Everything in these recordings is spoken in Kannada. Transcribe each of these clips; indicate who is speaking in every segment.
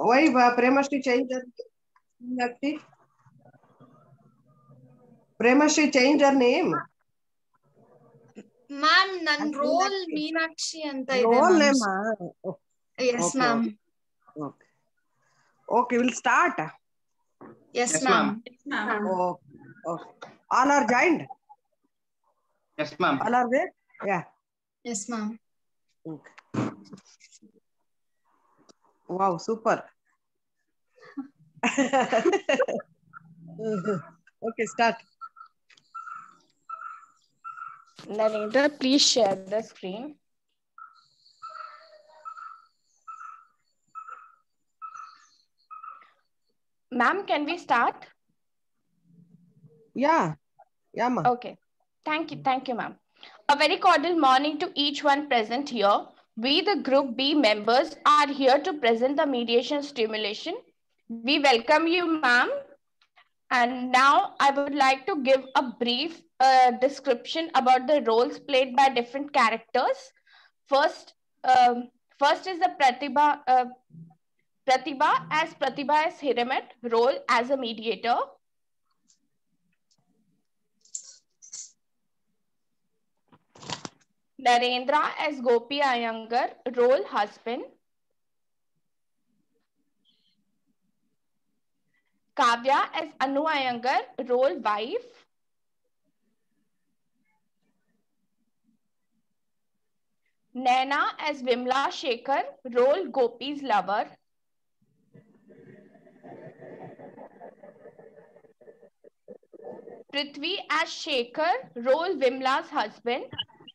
Speaker 1: why uh, Premashri changed her Meenakshi? Premashri changed her name.
Speaker 2: Ma'am ನನ್
Speaker 1: ಅದು
Speaker 2: ರೋಲ್
Speaker 1: ಮೀನಾಕ್ಷಿ.
Speaker 2: ಮೀನಾಕ್ಷಿ ಅಂತ ಇದೆ
Speaker 1: Role
Speaker 2: ma'am
Speaker 1: name. ah. Oh,
Speaker 2: yes
Speaker 1: Okay,
Speaker 2: ma'am
Speaker 1: Okay. Okay, we'll start.
Speaker 2: Yes
Speaker 3: Yes,
Speaker 2: ma'am
Speaker 3: ma'am.
Speaker 1: Oh, okay. All are joined?
Speaker 3: Yes, ma'am.
Speaker 1: All are there? Yeah.
Speaker 2: Yes ma'am
Speaker 1: Okay. Wow, super. okay, start.
Speaker 4: Narendra, please share the screen. Ma'am, can we start?
Speaker 1: Yeah. Yeah, ma.
Speaker 4: Okay. Thank you. Thank you, ma'am. A very cordial morning to each one present here. We, the Group B members, are here to present the mediation stimulation. We welcome you, ma'am. And now I would like to give a brief uh, description about the roles played by different characters. First, um, first is the Pratibha, uh, Pratibha as Pratibha as Hiramet role as a mediator. Narendra as Gopi Iyengar, role husband. Kavya as Anu Iyengar, role wife. Naina as Vimla Shekhar, role Gopi's lover. Prithvi as Shekhar, role Vimla's husband.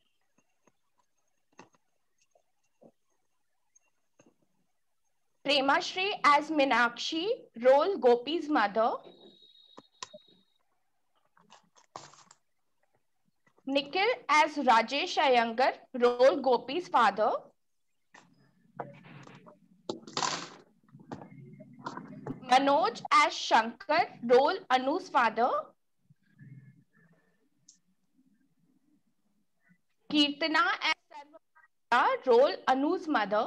Speaker 4: Premashri as Minakshi, role Gopi's mother. Nikhil as Rajesh Iyengar, role Gopi's father. Manoj as Shankar, role Anu's father. Kirtana as Sarva, role Anu's mother.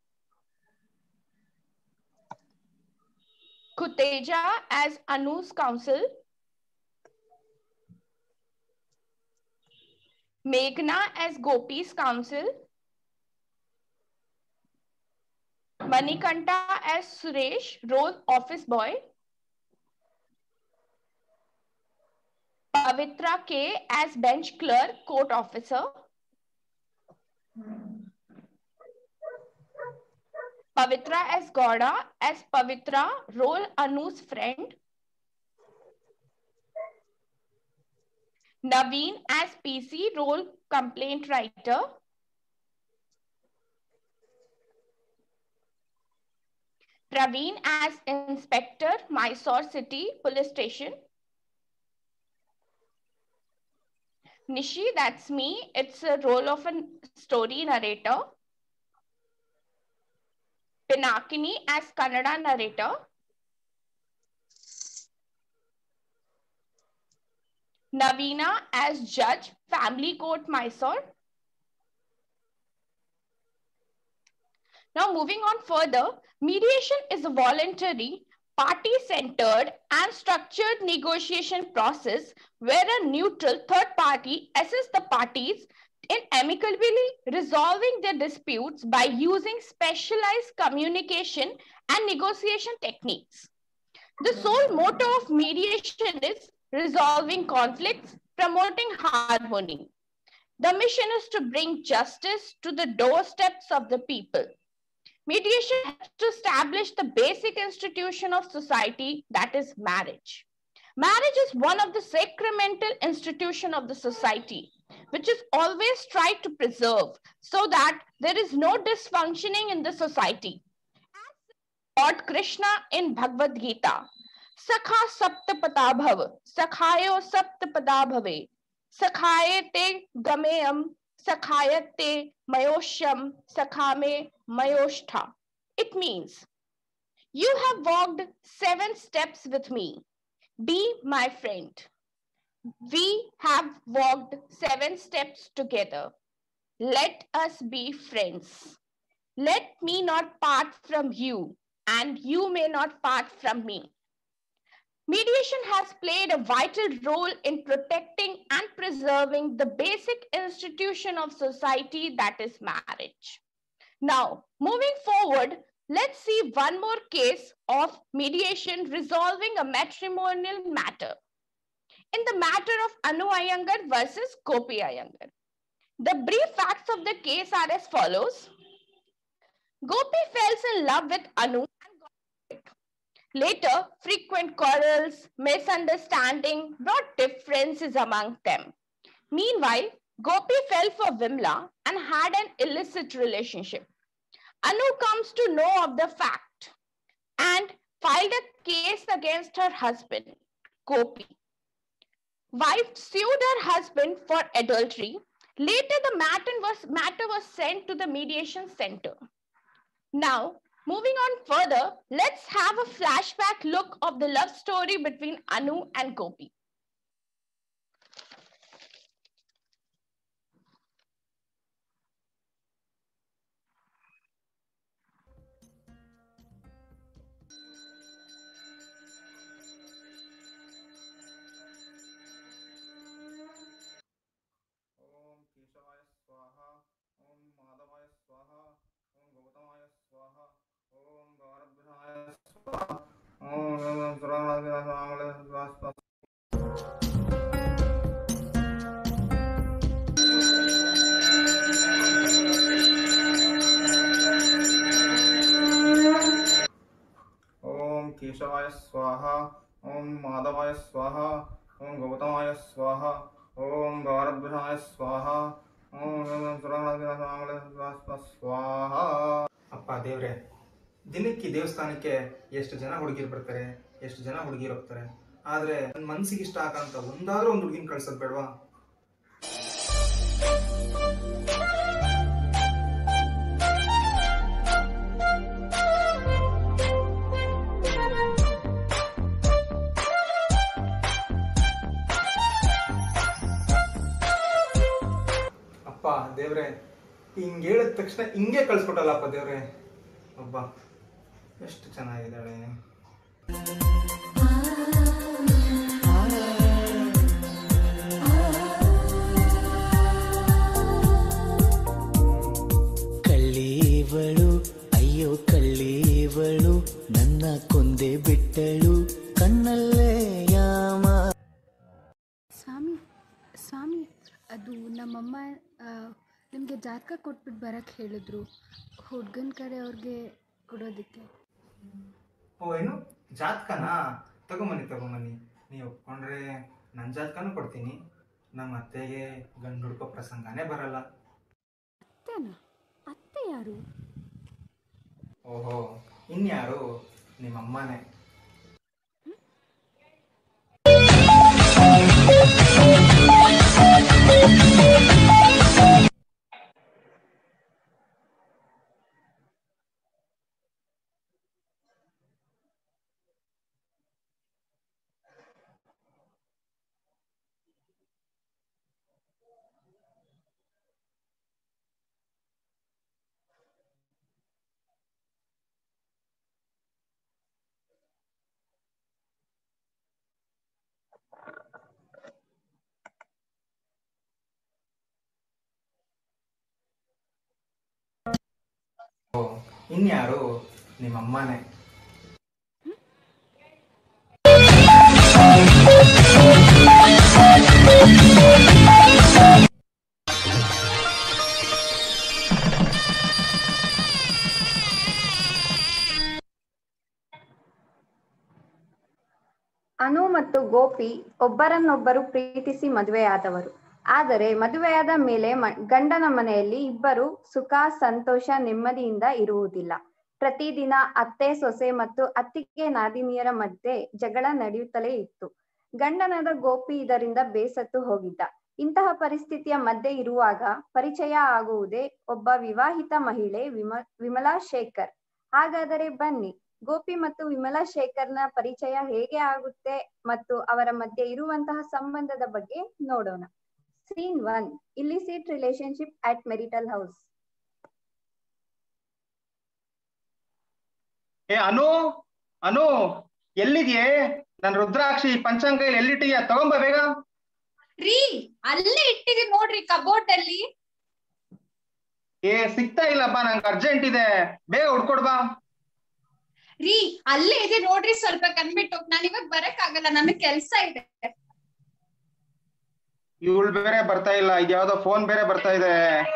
Speaker 4: Kuteja as Anu's counsel. Meghna as Gopi's counsel. Manikanta as Suresh, role office boy. Pavitra K as bench clerk, court officer. Pavitra as Gauda as Pavitra, role Anu's friend. Naveen as PC, role complaint writer. Praveen as Inspector, Mysore City Police Station. Nishi, that's me. It's a role of a story narrator. Pinakini as Kannada narrator. Navina as judge, family court Mysore. Now moving on further, mediation is a voluntary, party-centered and structured negotiation process where a neutral third party assists the parties in amicably resolving their disputes by using specialized communication and negotiation techniques. The sole motto of mediation is resolving conflicts, promoting harmony. The mission is to bring justice to the doorsteps of the people. Mediation helps to establish the basic institution of society, that is marriage. Marriage is one of the sacramental institution of the society, which is always tried to preserve so that there is no dysfunctioning in the society. Lord Krishna in Bhagavad Gita, Sakha Saptapada Bhav, Sakhayo Saptapada Bhave, Sakhayate Gameyam, Sakhayate Mayosham, Sakhame Mayoshtha. It means, you have walked seven steps with me. Be my friend. We have walked seven steps together. Let us be friends. Let me not part from you. and you may not part from me. Mediation has played a vital role in protecting and preserving the basic institution of society that is marriage. Now, moving forward, let's see one more case of mediation resolving a matrimonial matter. In the matter of Anu Iyengar versus Gopi Iyengar. The brief facts of the case are as follows. Gopi falls in love with Anu and got married. Later, frequent quarrels, misunderstanding brought differences among them. Meanwhile, Gopi fell for Vimla and had an illicit relationship. Anu comes to know of the fact and filed a case against her husband, Gopi. Wife sued her husband for adultery. Later, the matter was, matter was sent to the mediation center. Now, moving on further, let's have a flashback look of the love story between Anu and Gopi.
Speaker 5: ಓಂ ಕೇಶವಾಯ ಸ್ವಾಹ ಓಂ ಮಾಧವಾಯ ಸ್ವಾಹ ಓಂ ಗೌತಮಾಯ ಸ್ವಾಹ ಓಂ ಗೌರಭ್ಯಾಯ ಸ್ವಾಹ ಓಂ ಸುರಾಮಳಾಯ ಸ್ವಾಹ ಓಂ ಕೇಶವಾಯ ಸ್ವಾಹ ಓಂ ಮಾಧವಾಯ ಸ್ವಾಹ ಓಂ ಗೌತಮಾಯ ಸ್ವಾಹ ಓಂ ಗೌರಭ್ಯಾಯ ಸ್ವಾಹ ಓಂ ಸುರಾಮಳಾಯ ಸ್ವಾಹ ಅಪ್ಪ ದೇವ್ರೆ ದಿನಕ್ಕೆ ದೇವಸ್ಥಾನಕ್ಕೆ ಎಷ್ಟು ಜನ ಹುಡುಗಿರು ಬರ್ತಾರೆ ಎಷ್ಟು ಜನ ಹುಡುಗಿರು ಹೋಗ್ತಾರೆ ಆದ್ರೆ ನನ್ನ ಮನ್ಸಿಗೆ ಇಷ್ಟ ಆಗಂತ ಒಂದಾದ್ರೂ ಒಂದು ಹುಡುಗಿನ ಕಳ್ಸೋದ್ ಬೇಡವಾ ಅಪ್ಪ ದೇವ್ರೆ ಹಿಂಗ್ ಹೇಳಿದ ತಕ್ಷಣ ಹಿಂಗೆ ಕಳ್ಸ್ಕೊಟ್ಟಲ್ಲಪ್ಪ ದೇವ್ರೆ ಒಬ್ಬ ಎಷ್ಟು ಚೆನ್ನಾಗಿದ್ದಾಳೆ
Speaker 6: ಕಳ್ಳೀವಳು ಅಯ್ಯೋ ಕಳ್ಳೀವಳು ನನ್ನ ಕೊಂದೆ ಬಿಟ್ಟಳು ಕಣ್ಣಲ್ಲೇ ಯಾಮ
Speaker 7: ಸ್ವಾಮಿ ಸ್ವಾಮಿ ಅದು ನಮ್ಮಮ್ಮ ನಿಮಗೆ ಜಾತಕ ಕೊಟ್ಬಿಟ್ಟು ಬರಕ್ಕೆ ಹೇಳಿದ್ರು ಹುಡ್ಗನ ಕಡೆಯವ್ರಿಗೆ ಕೊಡೋದಕ್ಕೆ
Speaker 5: ಓ ಏನು ಜಾತಕನಾ ತಗೊಂಬನ್ನಿ ತಗೊಂಬನ್ನಿ ನೀವು ಒಪ್ಕೊಂಡ್ರೆ ನನ್ನ ಜಾತಕನೂ ಕೊಡ್ತೀನಿ ನಮ್ಮ ಅತ್ತೆಗೆ ಗಂಡು ಹುಡ್ಕೋ ಪ್ರಸಂಗನೇ ಬರಲ್ಲ
Speaker 7: ಅತ್ತೆನಾ ಅತ್ತೆ ಯಾರು
Speaker 5: ಓಹೋ ಇನ್ಯಾರು ನಿಮ್ಮ ಅಮ್ಮನೇ ಓ ಇನ್ಯಾರು ನಿಮ್ಮ ಅಮ್ಮನೇ
Speaker 8: ಅನು ಮತ್ತು ಗೋಪಿ ಒಬ್ಬರನ್ನೊಬ್ಬರು ಪ್ರೀತಿಸಿ ಮದುವೆಯಾದವರು ಆದರೆ ಮದುವೆಯಾದ ಮೇಲೆ ಮ- ಗಂಡನ ಮನೆಯಲ್ಲಿ ಇಬ್ಬರು ಸುಖ ಸಂತೋಷ ನೆಮ್ಮದಿಯಿಂದ ಇರುವುದಿಲ್ಲ ಪ್ರತಿದಿನ ಅತ್ತೆ ಸೊಸೆ ಮತ್ತು ಅತ್ತಿಗೆ ನಾದಿನಿಯರ ಮಧ್ಯೆ ಜಗಳ ನಡೆಯುತ್ತಲೇ ಇತ್ತು ಗಂಡನಾದ ಗೋಪಿ ಇದರಿಂದ ಬೇಸತ್ತು ಹೋಗಿದ್ದ ಇಂತಹ ಪರಿಸ್ಥಿತಿಯ ಮಧ್ಯೆ ಇರುವಾಗ ಪರಿಚಯ ಆಗುವುದೇ ಒಬ್ಬ ವಿವಾಹಿತ ಮಹಿಳೆ ವಿಮ ವಿಮಲಾ ಶೇಖರ್ ಹಾಗಾದರೆ ಬನ್ನಿ ಗೋಪಿ ಮತ್ತು ವಿಮಲಾ ಶೇಖರ್ನ ಪರಿಚಯ ಹೇಗೆ ಆಗುತ್ತೆ ಮತ್ತು ಅವರ ಮಧ್ಯೆ ಇರುವಂತಹ ಸಂಬಂಧದ ಬಗ್ಗೆ ನೋಡೋಣ scene one illicit relationship at marital house
Speaker 5: ಏ ಅನು ಅನು ಎಲ್ಲಿದ್ಯೆ ನನ್ ರುದ್ರಾಕ್ಷಿ ಪಂಚಾಂಗ ಇಲ್ಲಿ ಎಲ್ಲಿಟ್ಟಿದ್ಯಾ ತಗೊಂಬ ಬೇಗ
Speaker 2: ರೀ ಅಲ್ಲೇ ಇಟ್ಟಿದೀನಿ ನೋಡ್ರಿ ಕಬೋರ್ಡ್ ಅಲ್ಲಿ
Speaker 5: ಏ ಸಿಗ್ತಾ ಇಲ್ಲಪ್ಪ ನಂಗೆ ಅರ್ಜೆಂಟ್ ಇದೆ ಬೇಗ ಹುಡ್ಕೊಡ್ ಬಾ
Speaker 2: ರೀ ಅಲ್ಲೇ ಇದೆ ನೋಡ್ರಿ ಸ್ವಲ್ಪ ಕಣ್ಬಿಟ್ಟು ನಾನ್ ಇವಾಗ ಬರಕ್ ಆಗಲ್ಲ ನನಗ್ ಕೆಲ್ಸ ಇದೆ
Speaker 5: ಇವಳು ಬೇರೆ ಬರ್ತಾ ಇಲ್ಲ ಇದ್ಯಾವ್ದೋ ಫೋನ್ ಬೇರೆ ಬರ್ತಾ ಇದೆ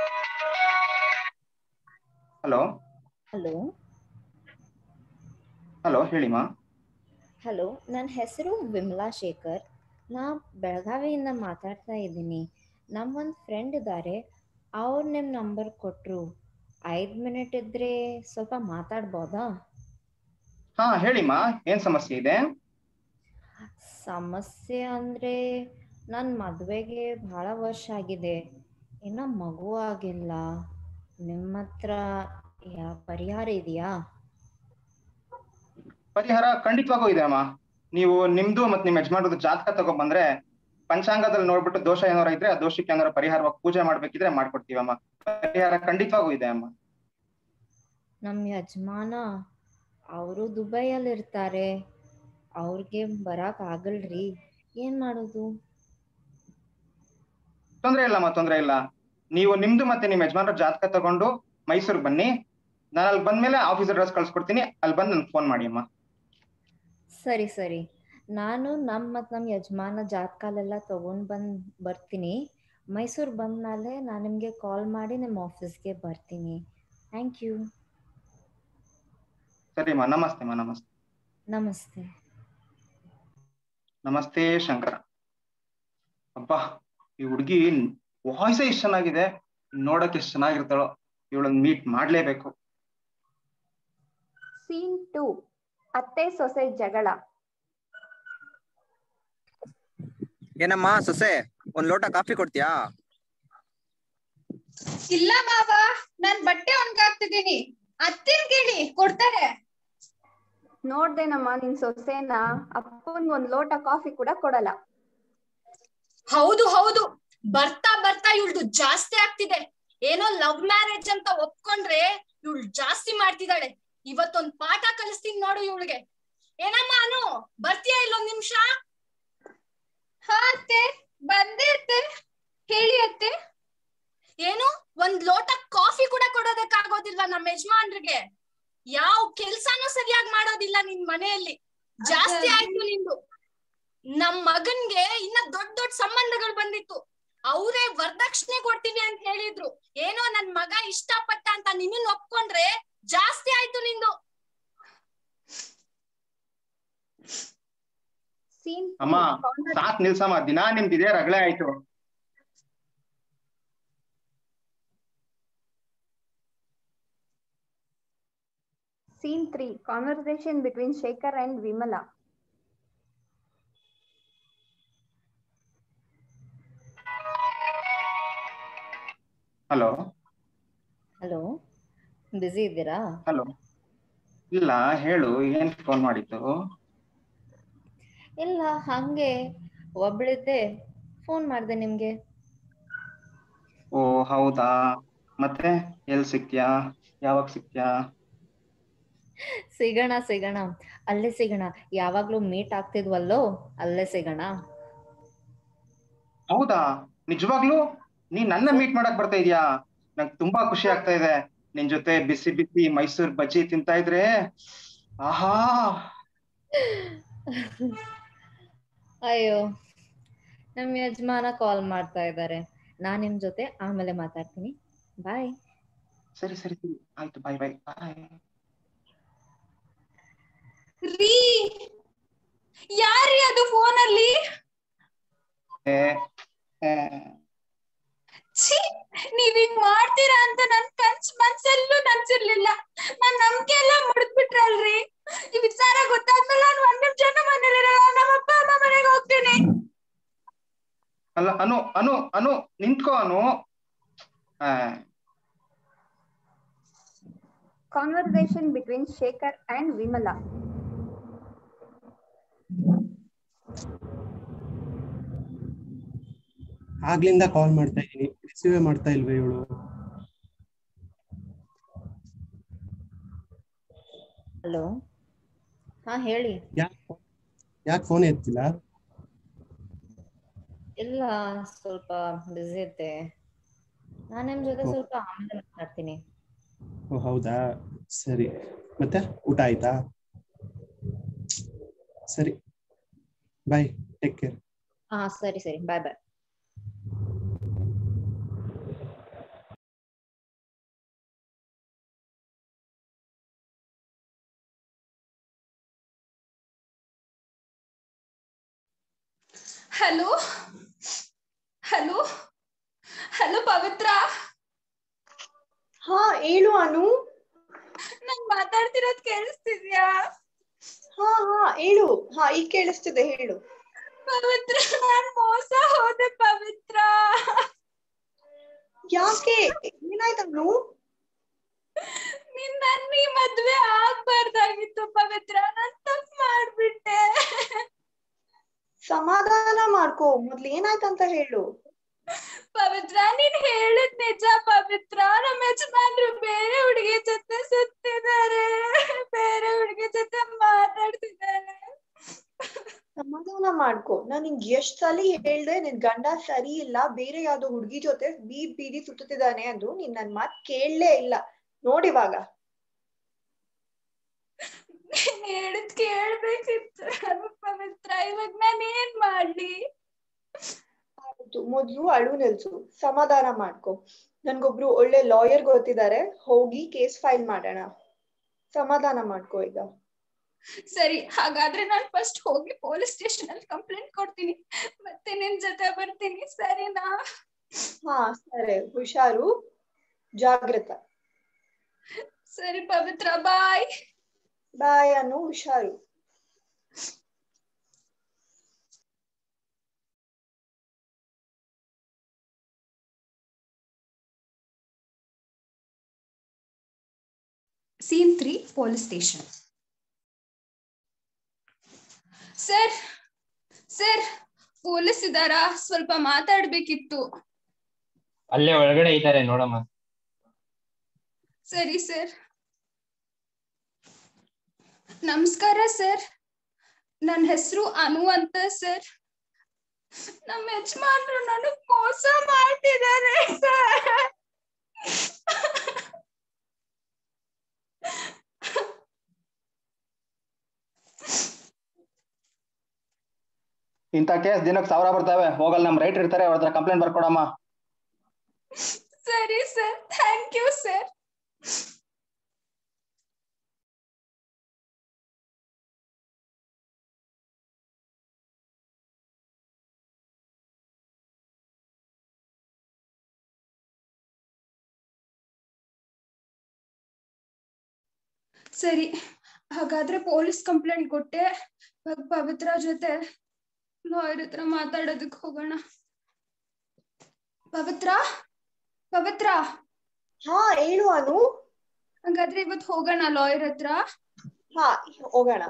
Speaker 5: ಹಲೋ
Speaker 9: ಹಲೋ
Speaker 5: ಹಲೋ ಹೇಳಿಮಾ
Speaker 9: ಹಲೋ ನನ್ನ ಹೆಸರು ವಿಮಲಾ ಶೇಖರ್ ನಾ ಬೆಳಗಾವಿಯಿಂದ ಮಾತಾಡ್ತಾ ಇದ್ದೀನಿ ನಮ್ಮೊಂದು ಫ್ರೆಂಡ್ ಇದ್ದಾರೆ ಅವ್ರು ನಿಮ್ಮ ನಂಬರ್ ಕೊಟ್ಟರು ಐದು ಮಿನಿಟ್ ಇದ್ರೆ ಸ್ವಲ್ಪ ಮಾತಾಡ್ಬೋದಾ
Speaker 5: ಹಾ ಹೇಳಿಮಾ ಏನ್ ಸಮಸ್ಯೆ ಇದೆ
Speaker 9: ಸಮಸ್ಯೆ ಅಂದರೆ ನನ್ನ ಮದುವೆಗೆ ಭಾಳ ವರ್ಷ ಆಗಿದೆ ಇನ್ನೂ ಮಗು ಆಗಿಲ್ಲ ನಿಮ್ಮ ಹತ್ರ ಯಾವ ಪರಿಹಾರ ಇದೆಯಾ
Speaker 5: ಪರಿಹಾರ ಖಂಡಿತವಾಗೂ ಇದೆ ಅಮ್ಮ ನೀವು ನಿಮ್ದು ಮತ್ತೆ ನಿಮ್ ಯಜಮಾನ್ರದ್ದು ಜಾತಕ ತಗೊಂಡ್ಬಂದ್ರೆ ಪಂಚಾಂಗದಲ್ಲಿ ನೋಡ್ಬಿಟ್ಟು ದೋಷ ಏನಾರ ಇದ್ರೆ ಆ ದೋಷಕ್ಕೆ ಏನಾರ ಪರಿಹಾರವಾಗಿ ಪೂಜೆ ಮಾಡ್ಬೇಕಿದ್ರೆ ಮಾಡ್ಕೊಡ್ತೀವಿ ಅಮ್ಮ ಪರಿಹಾರ ಖಂಡಿತವಾಗೂ ಇದೆ ಅಮ್ಮ
Speaker 9: ನಮ್ಮ ಯಜಮಾನ ಅವರು ದುಬೈಯಲ್ಲಿ ಇರ್ತಾರೆ ಅವ್ರಿಗೆ ಬರಕ್ ಆಗಲ್ರಿ ಏನ್ ಮಾಡೋದು
Speaker 5: ತೊಂದ್ರೆ ಇಲ್ಲ ಅಮ್ಮ ತೊಂದ್ರೆ ಇಲ್ಲ ನೀವು ನಿಮ್ದು ಮತ್ತೆ ನಿಮ್ ಯಜಮಾನ್ರ ಜಾತಕ ತಗೊಂಡು ಮೈಸೂರಿಗೆ ಬನ್ನಿ ನಾನು ಅಲ್ಲಿ ಬಂದ್ಮೇಲೆ ಆಫೀಸ್ ಅಡ್ರೆಸ್ ಕಳ್ಸ್ಕೊಡ್ತೀನಿ ಅಲ್ಲಿ ಬಂದು ನನ್ಗೆ ಫೋನ್ ಮಾಡಿ ಅಮ್ಮ
Speaker 9: ಸರಿ ಸರಿ ನಾನು ನಮ್ಮ ಮತ್ತು ನಮ್ಮ ಯಜಮಾನ ಜಾತಕಾಲೆಲ್ಲ ತಗೊಂಡ್ ಬಂದ್ ಬರ್ತೀನಿ ಮೈಸೂರು ಬಂದ್ಮೇಲೆ ನಾನು ನಿಮಗೆ ಕಾಲ್ ಮಾಡಿ ನಿಮ್ಮ ಆಫೀಸ್ಗೆ ಬರ್ತೀನಿ ಥ್ಯಾಂಕ್ ಯು
Speaker 5: ಸರಿ ಅಮ್ಮ ನಮಸ್ತೆ ಅಮ್ಮ ನಮಸ್ತೆ
Speaker 9: ನಮಸ್ತೆ
Speaker 5: ನಮಸ್ತೆ ಶಂಕರ ಅಬ್ಬಾ ಈ ಹುಡುಗಿ ವಾಯ್ಸೇ ಇಷ್ಟ ಚೆನ್ನಾಗಿದೆ ನೋಡಕ್ ಎಷ್ಟು ಚೆನ್ನಾಗಿರ್ತಾಳೋ ಇವಳನ್ನ ಮೀಟ್ ಮಾಡ್ಲೇಬೇಕು
Speaker 8: ಸೀನ್ ಟು ಅತ್ತೆ ಸೊಸೆ ಜಗಳ
Speaker 10: ಏನಮ್ಮ ಸೊಸೆ ಒಂದ್ ಲೋಟ ಕಾಫಿ ಕೊಡ್ತೀಯಾ
Speaker 2: ಇಲ್ಲ ಮಾವ ನಾನ್ ಬಟ್ಟೆ ಒಣಗಾಕ್ತಿದ್ದೀನಿ ಅತ್ತಿನ್ ಕೇಳಿ ಕೊಡ್ತಾರೆ
Speaker 8: ನೋಡ್ದೇನಮ್ಮ ನಿನ್ ಸೊಸೆನ ಅಪ್ಪನ್ ಒಂದ್ ಲೋಟ ಕಾಫಿ ಕೂಡ ಕೊಡಲ್ಲ
Speaker 2: ಹೌದು ಹೌದು ಬರ್ತಾ ಬರ್ತಾ ಇವಳ್ದು ಜಾಸ್ತಿ ಆಗ್ತಿದೆ ಏನೋ ಲವ್ ಮ್ಯಾರೇಜ್ ಅಂತ ಒಪ್ಕೊಂಡ್ರೆ ಇವಳು ಜಾಸ್ತಿ ಮಾಡ್ತಿದ್ದಾಳೆ ಇವತ್ತೊಂದ್ ಪಾಠ ಕಲಿಸ್ತೀನಿ ನೋಡು ಇವಳಿಗೆ ಏನಮ್ಮ ಅನು ಬರ್ತೀಯಾ ಇಲ್ಲೊಂದ್ ನಿಮಿಷ ಹಾ ಅತ್ತೆ ಬಂದೆ ಅತ್ತೆ ಹೇಳಿ ಅತ್ತೆ ಏನು ಒಂದ್ ಲೋಟ ಕಾಫಿ ಕೂಡ ಕೊಡೋದಕ್ಕಾಗೋದಿಲ್ಲ ನಮ್ಮ ಯಜಮಾನ್ರಿಗೆ ಯಾವ ಕೆಲ್ಸಾನು ಸರಿಯಾಗಿ ಮಾಡೋದಿಲ್ಲ ನಿನ್ ಮನೆಯಲ್ಲಿ ಜಾಸ್ತಿ ಆಯ್ತು ನಿಂದು ನಮ್ ಮಗನ್ಗೆ ಇನ್ನ ದೊಡ್ಡ ದೊಡ್ಡ ಸಂಬಂಧಗಳು ಬಂದಿತ್ತು ಅವರೇ ವರದಕ್ಷಿಣೆ ಕೊಡ್ತೀವಿ ಅಂತ ಹೇಳಿದ್ರು ಏನೋ ನನ್ ಮಗ ಇಷ್ಟಪಟ್ಟ ಅಂತ ನಿನ್ನ ಒಪ್ಕೊಂಡ್ರೆ ಜಾಸ್ತಿ ಆಯ್ತು ನಿಂದು
Speaker 8: ಸೀನ್
Speaker 5: ಅಮ್ಮ ಸಾಕ್ ನಿಲ್ಸಮ್ಮ ದಿನಾ ನಿಮ್ದು ಇದೇ ರಗಳೆ ಆಯ್ತು
Speaker 8: scene three conversation between Shekhar and Vimala
Speaker 5: hello
Speaker 9: hello busy ಇದ್ದೀರಾ
Speaker 5: ಹಲೋ ಇಲ್ಲ ಹೇಳು ಏನ್ ಫೋನ್ ಮಾಡಿದ್ದು
Speaker 9: ಇಲ್ಲ ಹಂಗೆ ಒಬ್ಳಿದ್ದೆ ಫೋನ್ ಮಾಡಿದೆ ನಿಮ್ಗೆ
Speaker 5: ಓ ಹೌದಾ ಮತ್ತೆ ಎಲ್ ಸಿಕ್ತ್ಯಾ ಯಾವಾಗ ಸಿಕ್ತ್ಯಾ
Speaker 9: ಸಿಗೋಣ ಸಿಗೋಣ ಅಲ್ಲೇ ಸಿಗೋಣ ಯಾವಾಗ್ಲೂ ಮೀಟ್ ಆಗ್ತಿದ್ವಲ್ಲೋ ಅಲ್ಲೇ ಸಿಗೋಣ
Speaker 5: ಹೌದಾ ನಿಜವಾಗ್ಲೂ ನೀ ನನ್ನ ಮೀಟ್ ಮಾಡಕ್ ಬರ್ತಾ ಇದೀಯಾ ನಂಗೆ ತುಂಬಾ ಖುಷಿ ಆಗ್ತಾ ಇದೆ ನಿನ್ ಜೊತೆ ಬಿಸಿ ಬಿಸಿ ಮೈಸೂರ್ ಬಜ್ಜಿ ತಿಂತಾ ಇದ್ರೆ ಆಹಾ
Speaker 9: ಅಯ್ಯೋ ನಮ್ಮ ಯಜಮಾನ ಕಾಲ್ ಮಾಡ್ತಾ ಇದ್ದಾರೆ ನಾನ್ ನಿಮ್ ಜೊತೆ ಆಮೇಲೆ ಮಾತಾಡ್ತೀನಿ ಬಾಯ್
Speaker 5: ಸರಿ ಸರಿ ಸರಿ ಆಯ್ತು ಬಾಯ್ ಬಾಯ್ ಬಾಯ್
Speaker 2: ರೀ ಯಾರ್ರೀ ಅದು ಫೋನ್ ಅಲ್ಲಿ ಛೀ ನೀವ್ ಹಿಂಗ್ ಮಾಡ್ತೀರಾ ಅಂತ ನನ್ ಕನ್ಸ್ ಮನ್ಸಲ್ಲೂ ನನ್ಸಿರ್ಲಿಲ್ಲ ನನ್ ನಂಬಿಕೆ ಎಲ್ಲ ಮುಡ್ದ್ಬಿಟ್ರಲ್ರಿ ಈ ವಿಚಾರ ಗೊತ್ತಾದ್ಮೇಲೆ ನಾನು ಒಂದ್ ನಿಮಿಷನೂ ಮನೇಲಿರಲ್ಲ ನಮ್ಮ ಅಪ್ಪ ಅಮ್ಮ ಮನೆಗೆ ಹೋಗ್ತೀನಿ
Speaker 5: ಅಲ್ಲ ಅನು ಅನು ಅನು ನಿಂತ್ಕೋ ಅನು ಆ,
Speaker 8: conversation between Shekhar and Vimala
Speaker 11: ಆಗ್ಲಿಂದ ಕಾಲ್ ಮಾಡ್ತಾ ಇದೀನಿ ರಿಸೀವೇ ಮಾಡ್ತಾ ಇಲ್ವೇ ಇವಳು
Speaker 9: ಹಲೋ ಹಲೋ ಹಾ ಹೇಳಿ
Speaker 11: ಯಾಕೆ ಯಾಕೆ ಫೋನ್ ಎತ್ತಿಲ್ಲ
Speaker 9: ಇಲ್ಲ ಸ್ವಲ್ಪ ಬಿಸಿ ಇದ್ದೆ ನಾನು ನಿಮ್ ಜೊತೆ
Speaker 11: ಓ.
Speaker 9: ಸ್ವಲ್ಪ ಆಮೇಲೆ ಮಾತಾಡ್ತೀನಿ
Speaker 11: ಓ ಹೌದಾ ಸರಿ ಮತ್ತೆ ಊಟ ಆಯ್ತಾ ಸರಿ ಬಾಯ್ ಟೇಕ್ ಕೇರ್
Speaker 9: ಹಾ ಸರಿ ಸರಿ bye bye
Speaker 2: hello hello hello Pavitra
Speaker 12: ಹಾ ಹೇಳು ಅನು
Speaker 2: ನಂಗ್ ಮಾತಾಡ್ತಿರೋದ್ ಕೇಳಿಸ್ತಿದ್ಯಾ
Speaker 12: ಹಾ ಹಾ ಹೇಳು ಹಾ ಈಗ ಕೇಳಿಸ್ತಿದೆ ಹೇಳು
Speaker 2: ಪವಿತ್ರ ನಾನ್ ಮೋಸ ಹೋದೆ ಪವಿತ್ರ
Speaker 12: ಯಾಕೆ ಏನಾಯ್ತನು
Speaker 2: ನಿನ್ ನನ್ ಈ ಮದ್ವೆ ಆಗ್ಬಾರ್ದಾಗಿತ್ತು ಪವಿತ್ರ ನಾನ್ ತಪ್ಪು ಮಾಡ್ಬಿಟ್ಟೆ
Speaker 12: ಸಮಾಧಾನ ಮಾಡ್ಕೋ ಮೊದ್ಲು ಏನಾಯ್ತಂತ ಹೇಳು
Speaker 2: ಪವಿತ್ರ ನೀನ್ ಹೇಳಿದ್ ನಿಜ ಪವಿತ್ರ ನಮ್ಮ ಯಜಮಾನ್ರು ಬೇರೆ ಹುಡುಗಿ ಜೊತೆ ಸುತ್ತಿದ್ದಾರೆ ಬೇರೆ ಹುಡುಗಿ ಜೊತೆ ಮಾತಾಡ್ತಿದ್ದಾರೆ
Speaker 12: ಸಮಾಧಾನ ಮಾಡ್ಕೋ ನಾನ್ ನಿಂಗ್ ಎಷ್ಟ್ ಸಲ ಹೇಳ್ದೆ ನಿನ್ ಗಂಡ ಸರಿ ಇಲ್ಲ ಬೇರೆ ಯಾವ್ದೋ ಹುಡ್ಗಿ ಜೊತೆ ಬೀದ್ ಬೀದಿ ಸುತ್ತುತ್ತಿದ್ದಾನೆ ಅಂದ್ರು ನೀನ್ ನನ್ ಮಾತ್ ಕೇಳಲೇ ಇಲ್ಲ ನೋಡಿವಾಗ
Speaker 2: ನೀನ್ ಹೇಳಿದ್ ಕೇಳ್ಬೇಕಿತ್ತು ಪವಿತ್ರ ಇವಾಗ ನಾನ್ ಏನ್ ಮಾಡ್ಲಿ
Speaker 12: ಆಯ್ತು ಮೊದ್ಲು ಅಳು ನಿಲ್ಸು ಸಮಾಧಾನ ಮಾಡ್ಕೋ ನನ್ಗೊಬ್ರು ಒಳ್ಳೆ ಲಾಯರ್ ಗೊತ್ತಿದ್ದಾರೆ ಹೋಗಿ ಕೇಸ್ ಫೈಲ್ ಮಾಡೋಣ ಸಮಾಧಾನ ಮಾಡ್ಕೋ ಈಗ
Speaker 2: ಸರಿ ಹಾಗಾದ್ರೆ ನಾನ್ ಫಸ್ಟ್ ಹೋಗಿ ಪೊಲೀಸ್ ಸ್ಟೇಷನ್ ಅಲ್ಲಿ ಕಂಪ್ಲೇಂಟ್ ಕೊಡ್ತೀನಿ ಮತ್ತೆ ನಿನ್ ಜೊತೆ ಬರ್ತೀನಿ ಸರಿನಾ
Speaker 12: ಹಾ ಸರಿ ಹುಷಾರು ಜಾಗ್ರತ
Speaker 2: ಸರಿ ಪವಿತ್ರ ಬಾಯ್
Speaker 12: ಬಾಯ್ ಅನ್ನು ಹುಷಾರು
Speaker 2: scene three police station sir sir police ಇದಾರಾ ಸ್ವಲ್ಪ ಮಾತಾಡ್ಬೇಕಿತ್ತು
Speaker 3: ಅಲ್ಲೇ ಒಳಗಡೆ ಇದ್ದಾರೆ ನೋಡಮ್ಮ
Speaker 2: ಸರಿ ಸರ್ ನಮಸ್ಕಾರ ಸರ್ ನನ್ನ ಹೆಸರು ಅನು ಅಂತ ಸರ್ ನಮ್ಮ ಯಜಮಾನ್ರು ನನಗ್ ಮೋಸ ಮಾಡ್ತಿದ್ದಾರೆ ಸರ್
Speaker 3: ಇಂಥ ಕೇಸ್ ದಿನಕ್ಕೆ ಸಾವಿರ ಬರ್ತವೆ ಹೋಗಲ್ಲ ನಮ್ ರೈಟ್ ಇರ್ತಾರೆ ಅವ್ರ ಹತ್ರ ಕಂಪ್ಲೇಂಟ್ ಬರ್ಕೊಡಮ್ಮ
Speaker 2: ಸರಿ ಸರ್ ಥ್ಯಾಂಕ್ ಯು ಸರ್ ಸರಿ ಹಾಗಾದ್ರೆ ಪೊಲೀಸ್ ಕಂಪ್ಲೇಂಟ್ ಕೊಟ್ಟೆ ಇವಾಗ ಪವಿತ್ರ ಜೊತೆ ಲಾಯರ್ ಹತ್ರ ಮಾತಾಡೋದಕ್ ಹೋಗೋಣ ಪವಿತ್ರ ಪವಿತ್ರ
Speaker 12: ಹಾ ಹೇಳು ಅನು
Speaker 2: ಹಂಗಾದ್ರೆ ಇವತ್ ಹೋಗೋಣ ಲಾಯರ್ ಹತ್ರ
Speaker 12: ಹಾ ಹೋಗೋಣ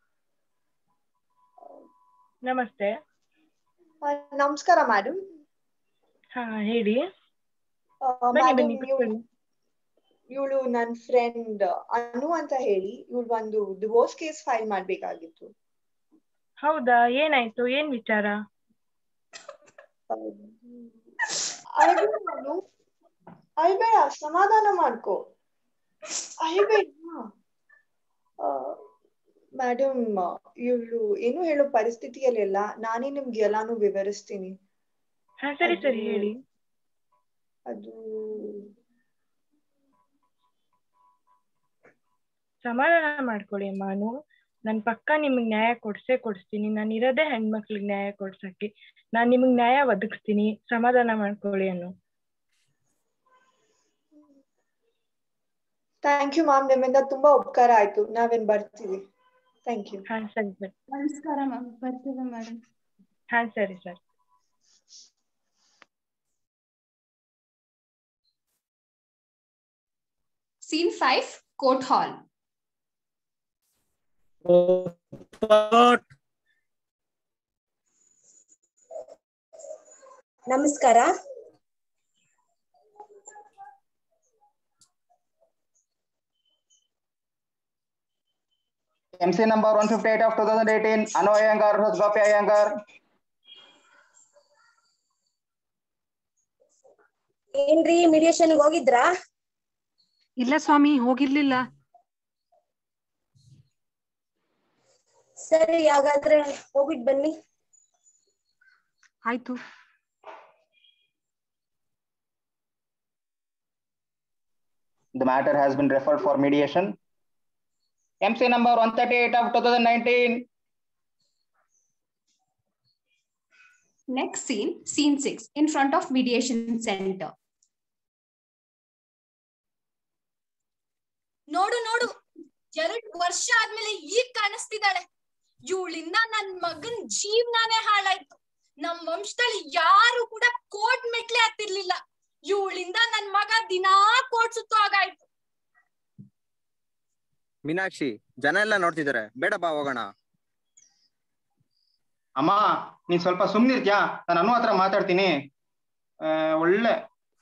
Speaker 13: ನಮಸ್ತೆ
Speaker 12: ಆ, ನಮಸ್ಕಾರ ಮೇಡಮ್
Speaker 13: ಹಾ ಹೇಳಿ ಬನ್ನಿ ಬನ್ನಿ ಕೂತ್ಕೊಳ್ಳಿ
Speaker 12: ಇವಳು ನನ್ ಫ್ರೆಂಡ್ ಅನು ಅಂತ ಹೇಳಿ ಇವಳು ಒಂದು ಡಿವೋರ್ಸ್ ಕೇಸ್ ಫೈಲ್ ಮಾಡ್ಬೇಕಾಗಿತ್ತು
Speaker 13: ಹೌದಾ ಏನಾಯ್ತು ಏನ್ ವಿಚಾರ
Speaker 12: ಅಳ್ಬೇಡ ಅನು ಅಳ್ಬೇಡ ಸಮಾಧಾನ ಮಾಡ್ಕೋ ಅಳ್ಬೇಡ ಮೇಡಮ್ ಇವಳು ಏನು ಹೇಳೋ ಪರಿಸ್ಥಿತಿಯಲ್ಲೆಲ್ಲ ನಾನೇ ನಿಮ್ಗೆ ಎಲ್ಲಾನು ವಿವರಿಸ್ತೀನಿ
Speaker 13: ಹಾ ಸರಿ ಸರಿ
Speaker 12: ಅದು-
Speaker 13: ಹೇಳಿ
Speaker 12: ಅದು
Speaker 13: ಸಮಾಧಾನ ಮಾಡ್ಕೊಳ್ಳಿ ಅಮ್ಮಾನು ನನ್ ಪಕ್ಕ ನಿಮಗ್ ನ್ಯಾಯ ಕೊಡ್ಸೇ ಕೊಡಿಸ್ತೀನಿ ನಾನು ಇರೋದೇ ಹೆಣ್ಮಕ್ಳಿಗೆ ನ್ಯಾಯ ಕೊಡ್ಸಕ್ಕೆ ನಾನ್ ನಿಮಗ್ ನ್ಯಾಯ ಒದಗಿಸ್ತೀನಿ ಸಮಾಧಾನ ಮಾಡ್ಕೊಳ್ಳಿ ಅನ್ನು
Speaker 12: ಥ್ಯಾಂಕ್ ಯು ಮ್ಯಾಮ್ ನಿಮ್ಮಿಂದ ತುಂಬಾ ಉಪಕಾರ ಆಯ್ತು ನಾವೇನ್ ಬರ್ತೀವಿ ಥ್ಯಾಂಕ್ ಯು
Speaker 13: ಹಾ ಸರಿ ಸರಿ
Speaker 2: ನಮಸ್ಕಾರ ಮ್ಯಾಮ್ ಬರ್ತೀವಿ ಮೇಡಮ್
Speaker 13: ಹಾ ಸರಿ ಸರಿ
Speaker 2: ಸೀನ್ ಫೈವ್ ಕೋರ್ಟ್ ಹಾಲ್
Speaker 14: ನಮಸ್ಕಾರ
Speaker 3: MC number 158 of 2018, Anu Iyengar versus Gopi Iyengar.
Speaker 14: ಏನ್ರಿ ಮೀಡಿಯೇಷನ್ ಹೋಗಿದ್ರಾ
Speaker 15: ಇಲ್ಲ ಸ್ವಾಮಿ ಹೋಗಿರ್ಲಿಲ್ಲ
Speaker 14: ಸರಿ ಹಾಗಾದ್ರೆ ಹೋಗ್ಬಿಟ್ ಬನ್ನಿ
Speaker 15: ಆಯ್ತು
Speaker 3: The matter has been referred for mediation. MC number 138 of 2019.
Speaker 16: Next scene, scene six, in front of mediation center.
Speaker 2: ನೋಡು ನೋಡು ಎರಡ್ ವರ್ಷ ಆದ್ಮೇಲೆ ಈಗ ಕಾಣಿಸ್ತಿದ್ದಾಳೆ ಇವಳಿಂದ ನನ್ ಮಗನ್ ಜೀವನಾನೇ ಹಾಳಾಯ್ತು ನಮ್ ವಂಶದಲ್ಲಿ ಯಾರು ಕೂಡ ಕೋರ್ಟ್ ಮೆಟ್ಲೆ ಹತ್ತಿರ್ಲಿಲ್ಲ ಇವಳಿಂದ ನನ್ ಮಗ ದಿನಾ ಕೋರ್ಟ್ ಸುತ್ತು ಆಗಾಯ್ತು
Speaker 10: ಮೀನಾಕ್ಷಿ ಜನ ಎಲ್ಲ ನೋಡ್ತಿದ್ದಾರೆ ಬೇಡ ಬಾ ಹೋಗೋಣ
Speaker 3: ಅಮ್ಮ ನೀನ್ ಸ್ವಲ್ಪ ಸುಮ್ನಿರ್ತ್ಯಾ ನಾನು ಅನು ಹತ್ರ ಮಾತಾಡ್ತೀನಿ ಆ, ಒಳ್ಳೆ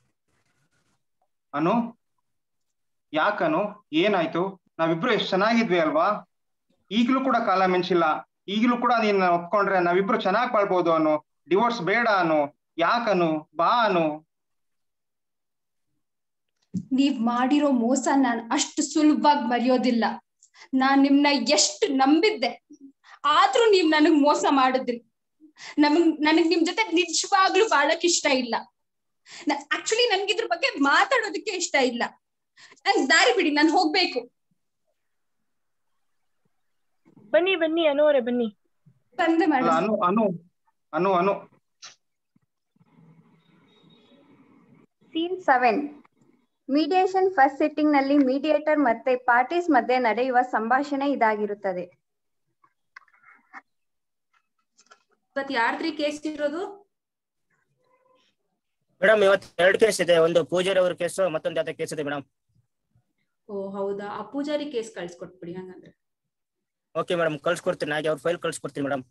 Speaker 3: ಅನು ಯಾಕನು ಏನಾಯ್ತು ನಾವಿಬ್ರು ಎಷ್ಟು ಚೆನ್ನಾಗಿದ್ವಿ ಅಲ್ವಾ ಈಗ್ಲೂ ಕೂಡ ಕಾಲ ಮಿಂಚಿಲ್ಲ ಈಗ್ಲೂ ಕೂಡ ನೀನ್ ಒಪ್ಕೊಂಡ್ರೆ ನಾವಿಬ್ರು ಚೆನ್ನಾಗ್ ಬಾಳ್ಬೋದು ಅನು ಡಿವೋರ್ಸ್ ಬೇಡ ಅನು ಯಾಕನು ಬಾ ಅನು
Speaker 16: ನೀವ್ ಮಾಡಿರೋ ಮೋಸ ನಾನ್ ಅಷ್ಟು ಸುಲಭವಾಗಿ ಮರೆಯೋದಿಲ್ಲ ನಾನ್ ನಿಮ್ನ ಎಷ್ಟು ನಂಬಿದ್ದೆ ಆದ್ರೂ ನೀವ್ ನನಗ್ ಮೋಸ ಮಾಡಿದ್ರಿ ನಮಗ್ ನನಗ್ ನಿಮ್ ಜೊತೆ ನಿಜವಾಗ್ಲೂ ಬಾಳಕ್ ಇಷ್ಟ ಇಲ್ಲ ಆಕ್ಚುಲಿ ನನ್ಗೆ ಇದ್ರ ಬಗ್ಗೆ ಮಾತಾಡೋದಕ್ಕೆ ಇಷ್ಟ ಇಲ್ಲ ನನ್ ದಾರಿ ಬಿಡಿ ನಾನ್ ಹೋಗ್ಬೇಕು
Speaker 13: ಬನ್ನಿ ಬನ್ನಿ ಅನು ಅವರೇ ಬನ್ನಿ
Speaker 16: ಬಂದೆ
Speaker 3: ಅಲ್ಲ,
Speaker 16: madam
Speaker 3: Anu Anu Anu Anu
Speaker 8: scene seven mediation first sitting ನಲ್ಲಿ ಮೀಡಿಯೇಟರ್ ಮತ್ತೆ ಪಾರ್ಟೀಸ್ ಮಧ್ಯೆ ನಡೆಯುವ ಸಂಭಾಷಣೆ ಇದಾಗಿರುತ್ತದೆ
Speaker 17: ಇವತ್ತು ಯಾರ್ದ್ರಿ ಕೇಸ್ ಇರೋದು
Speaker 18: ಮೇಡಮ್ ಇವತ್ತು ಎರಡು ಕೇಸ್ ಇದೆ ಒಂದು ಪೂಜಾರಿ ಅವ್ರ ಕೇಸು ಮತ್ತೊಂದು ಯಾವ್ದೋ ಕೇಸ್ ಇದೆ ಮೇಡಮ್
Speaker 17: ಓ ಹೌದಾ ಆ ಪೂಜಾರಿ ಕೇಸ್ ಕಳ್ಸ್ಕೊಟ್ಬಿಡಿ ಹಂಗಂದ್ರೆ
Speaker 18: ಓಕೆ ಮೇಡಮ್ ಕಳ್ಸ್ಕೊಡ್ತೀನಿ ಹಾಗೆ ಅವ್ರ ಫೈಲ್ ಕಳ್ಸ್ಕೊಡ್ತೀನಿ ಮೇಡಮ್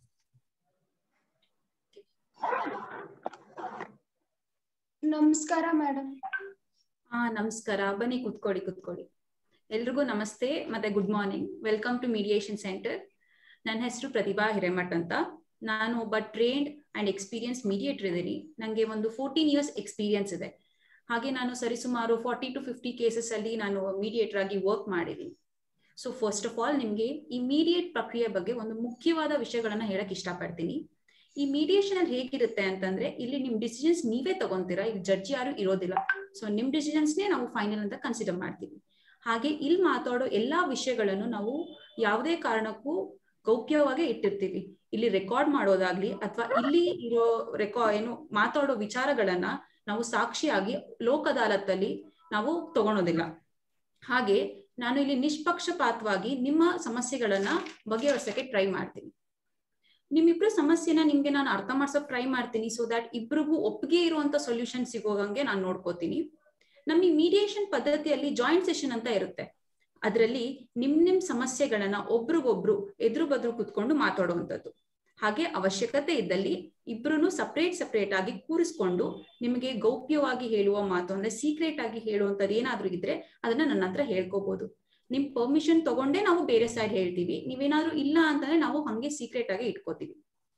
Speaker 16: ನಮಸ್ಕಾರ ಮೇಡಮ್
Speaker 17: ಹಾ ನಮಸ್ಕಾರ ಬನ್ನಿ ಕುತ್ಕೊಳ್ಳಿ ಕುತ್ಕೊಳ್ಳಿ ಎಲ್ರಿಗೂ ನಮಸ್ತೆ ಮತ್ತೆ good morning welcome to mediation centre ನನ್ನ ಹೆಸರು ಪ್ರತಿಭಾ ಹಿರೇಮಠ್ ಅಂತ ನಾನು ಒಬ್ಬ ಟ್ರೈನ್ಡ್ ಅಂಡ್ ಎಕ್ಸ್ಪೀರಿಯನ್ಸ್ ಮೀಡಿಯೇಟರ್ ಇದ್ದೀನಿ ನನಗೆ ಒಂದು ಫೋರ್ಟೀನ್ ಇಯರ್ಸ್ ಎಕ್ಸ್ಪೀರಿಯನ್ಸ್ ಇದೆ ಹಾಗೆ ನಾನು ಸರಿಸುಮಾರು ಫಾರ್ಟಿ ಟು ಫಿಫ್ಟಿ ಕೇಸಸ್ ಅಲ್ಲಿ ನಾನು ಮೀಡಿಯೇಟರ್ ಆಗಿ ವರ್ಕ್ ಮಾಡಿದ್ದೀನಿ ಸೊ ಫಸ್ಟ್ ಆಫ್ ಆಲ್ ನಿಮಗೆ ಈ ಮೀಡಿಯೇಟ್ ಪ್ರಕ್ರಿಯೆ ಬಗ್ಗೆ ಒಂದು ಮುಖ್ಯವಾದ ವಿಷಯಗಳನ್ನ ಹೇಳಕ್ ಇಷ್ಟಪಡ್ತೀನಿ ಈ ಮೀಡಿಯೇಷನ್ ಅಲ್ಲಿ ಹೇಗಿರುತ್ತೆ ಅಂತಂದ್ರೆ ಇಲ್ಲಿ ನಿಮ್ ಡಿಸಿಷನ್ಸ್ ನೀವೇ ತಗೊಂತೀರಾ ಇಲ್ಲಿ ಜಡ್ಜ್ ಯಾರು ಇರೋದಿಲ್ಲ ಸೊ ನಿಮ್ ಡಿಸಿಷನ್ಸ್ನೇ ನಾವು ಫೈನಲ್ ಅಂತ ಕನ್ಸಿಡರ್ ಮಾಡ್ತೀವಿ ಹಾಗೆ ಇಲ್ಲಿ ಮಾತಾಡೋ ಎಲ್ಲಾ ವಿಷಯಗಳನ್ನು ನಾವು ಯಾವುದೇ ಕಾರಣಕ್ಕೂ ಗೌಪ್ಯವಾಗಿ ಇಟ್ಟಿರ್ತೀವಿ ಇಲ್ಲಿ ರೆಕಾರ್ಡ್ ಮಾಡೋದಾಗ್ಲಿ ಅಥವಾ ಇಲ್ಲಿ ಇರೋ ರೆಕಾ ಏನು ಮಾತಾಡೋ ವಿಚಾರಗಳನ್ನ ನಾವು ಸಾಕ್ಷಿಯಾಗಿ ಲೋಕ್ ಅದಾಲತ್ತಲ್ಲಿ ನಾವು ತಗೊಳೋದಿಲ್ಲ ಹಾಗೆ ನಾನು ಇಲ್ಲಿ ನಿಷ್ಪಕ್ಷಪಾತವಾಗಿ ನಿಮ್ಮ ಸಮಸ್ಯೆಗಳನ್ನ ಬಗೆಹರಿಸಕ್ಕೆ ಟ್ರೈ ಮಾಡ್ತೀನಿ ನಿಮ್ಮಿಬ್ರು ಸಮಸ್ಯೆನ ನಿಮ್ಗೆ ನಾನು ಅರ್ಥ ಮಾಡ್ಸೋಕ್ ಟ್ರೈ ಮಾಡ್ತೀನಿ ಸೊ ದಟ್ ಇಬ್ರಿಗೂ ಒಪ್ಪಿಗೆ ಇರುವಂತ ಸೊಲ್ಯೂಷನ್ ಸಿಗೋಗಂಗೆ ನಾನು ನೋಡ್ಕೋತೀನಿ ನಮ್ಮ ಈ ಮೀಡಿಯೇಷನ್ ಪದ್ಧತಿಯಲ್ಲಿ ಜಾಯಿಂಟ್ ಸೆಷನ್ ಅಂತ ಇರುತ್ತೆ ಅದರಲ್ಲಿ ನಿಮ್ ನಿಮ್ ಸಮಸ್ಯೆಗಳನ್ನ ಒಬ್ರಿಗೊಬ್ರು ಎದುರು ಬದ್ರು ಕುತ್ಕೊಂಡು ಮಾತಾಡುವಂಥದ್ದು ಹಾಗೆ ಅವಶ್ಯಕತೆ ಇದ್ದಲ್ಲಿ ಇಬ್ರು ಸಪರೇಟ್ ಸಪರೇಟ್ ಆಗಿ ಕೂರಿಸ್ಕೊಂಡು ನಿಮಗೆ ಗೌಪ್ಯವಾಗಿ ಹೇಳುವ ಮಾತು ಅಂದ್ರೆ ಸೀಕ್ರೆಟ್ ಆಗಿ ಹೇಳುವಂತದ್ದು ಏನಾದ್ರೂ ಇದ್ರೆ ಅದನ್ನ ನನ್ನ ಹತ್ರ ಹೇಳ್ಕೋಬಹುದು ನಿಮ್ ಪರ್ಮಿಷನ್ ತಗೊಂಡೇ ನಾವು ಬೇರೆ ಸೈಡ್ ಹೇಳ್ತೀವಿ ನೀವೇನಾದ್ರೂ ಇಲ್ಲ ಅಂತಂದ್ರೆ ನಾವು ಹಂಗೆ ಸೀಕ್ರೆಟ್ ಆಗಿ ಇಟ್ಕೋತೀವಿ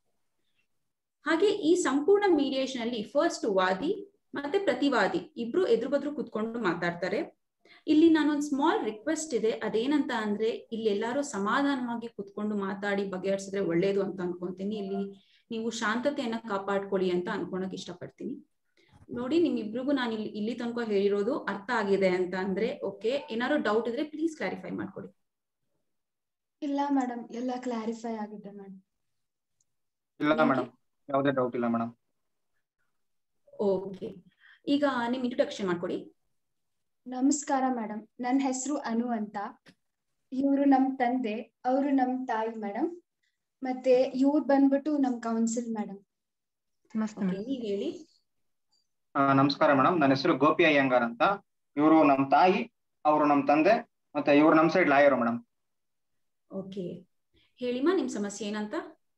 Speaker 17: ಹಾಗೆ ಈ ಸಂಪೂರ್ಣ ಮೀಡಿಯೇಷನ್ ಅಲ್ಲಿ ಫಸ್ಟ್ ವಾದಿ ಮತ್ತೆ ಪ್ರತಿವಾದಿ ಇಬ್ರು ಎದುರು ಬದ್ರು ಕುತ್ಕೊಂಡು ಮಾತಾಡ್ತಾರೆ ಇಲ್ಲಿ ನಾನೊಂದ್ ಸ್ಮಾಲ್ ರಿಕ್ವೆಸ್ಟ್ ಇದೆ ಅದೇನಂತ ಅಂದ್ರೆ ಇಲ್ಲಿ ಎಲ್ಲಾರು ಸಮಾಧಾನವಾಗಿ ಕುತ್ಕೊಂಡು ಮಾತಾಡಿ ಬಗೆಹರಿಸಿದ್ರೆ ಒಳ್ಳೇದು ಅಂತ ಅನ್ಕೊಂತೀನಿ ಇಲ್ಲಿ ನೀವು ಶಾಂತತೆಯನ್ನ ಕಾಪಾಡ್ಕೊಳ್ಳಿ ಅಂತ ಅನ್ಕೊಳಕ್ ಇಷ್ಟಪಡ್ತೀನಿ ನೋಡಿ ನಿಮ್ಮಿಬ್ರಿಗೂ ನಾನು ಇಲ್ಲಿ ಇಲ್ಲಿ ತನಕ ಹೇಳಿರೋದು ಅರ್ಥ ಆಗಿದೆ ಅಂತ ಅಂದ್ರೆ ಓಕೆ ಏನಾದ್ರು ಡೌಟ್ ಇದ್ರೆ ಪ್ಲೀಸ್ ಕ್ಲಾರಿಫೈ ಮಾಡ್ಕೊಡಿ
Speaker 16: ಇಲ್ಲ ಮೇಡಮ್ ಎಲ್ಲ ಕ್ಲಾರಿಫೈ ಆಗಿದೆ ಮೇಡಮ್
Speaker 3: ಇಲ್ಲ ಮೇಡಮ್ ಯಾವುದೇ ಡೌಟ್ ಇಲ್ಲ ಮೇಡಮ್
Speaker 17: ಓಕೆ ಈಗ ನಿಮ್ ಇಂಟ್ರೊಡಕ್ಷನ್ ಮಾಡ್ಕೊಡಿ
Speaker 16: ನಮಸ್ಕಾರ ಮೇಡಮ್ ನನ್ನ ಹೆಸರು ಅನು ಅಂತ ಇವರು ನಮ್ ತಂದೆ ಅವರು ನಮ್ ತಾಯಿ ಮೇಡಮ್ ಮತ್ತೆ ಇವ್ರು ಬಂದ್ಬಿಟ್ಟು ನಮ್ ಕೌನ್ಸಿಲ್ ಮೇಡಮ್
Speaker 17: ನೀವ್ ಹೇಳಿ
Speaker 3: ಆ, ನಮಸ್ಕಾರ ಮೇಡಮ್ ನನ್ನ ಹೆಸರು ಗೋಪಿ ಅಯ್ಯಂಗಾರ್ ಅಂತ ಇವರು ನಮ್ಮ ತಾಯಿ ಅವರು ನಮ್ಮ ತಂದೆ ಮತ್ತೆ ಇವ್ರು ನಮ್ಮ ಸೈಡ್ ಲಾಯರು ಮೇಡಮ್
Speaker 17: ಓಕೆ ಹೇಳಿಮಾ ನಿಮ್ ಸಮಸ್ಯೆ ಏನಂತ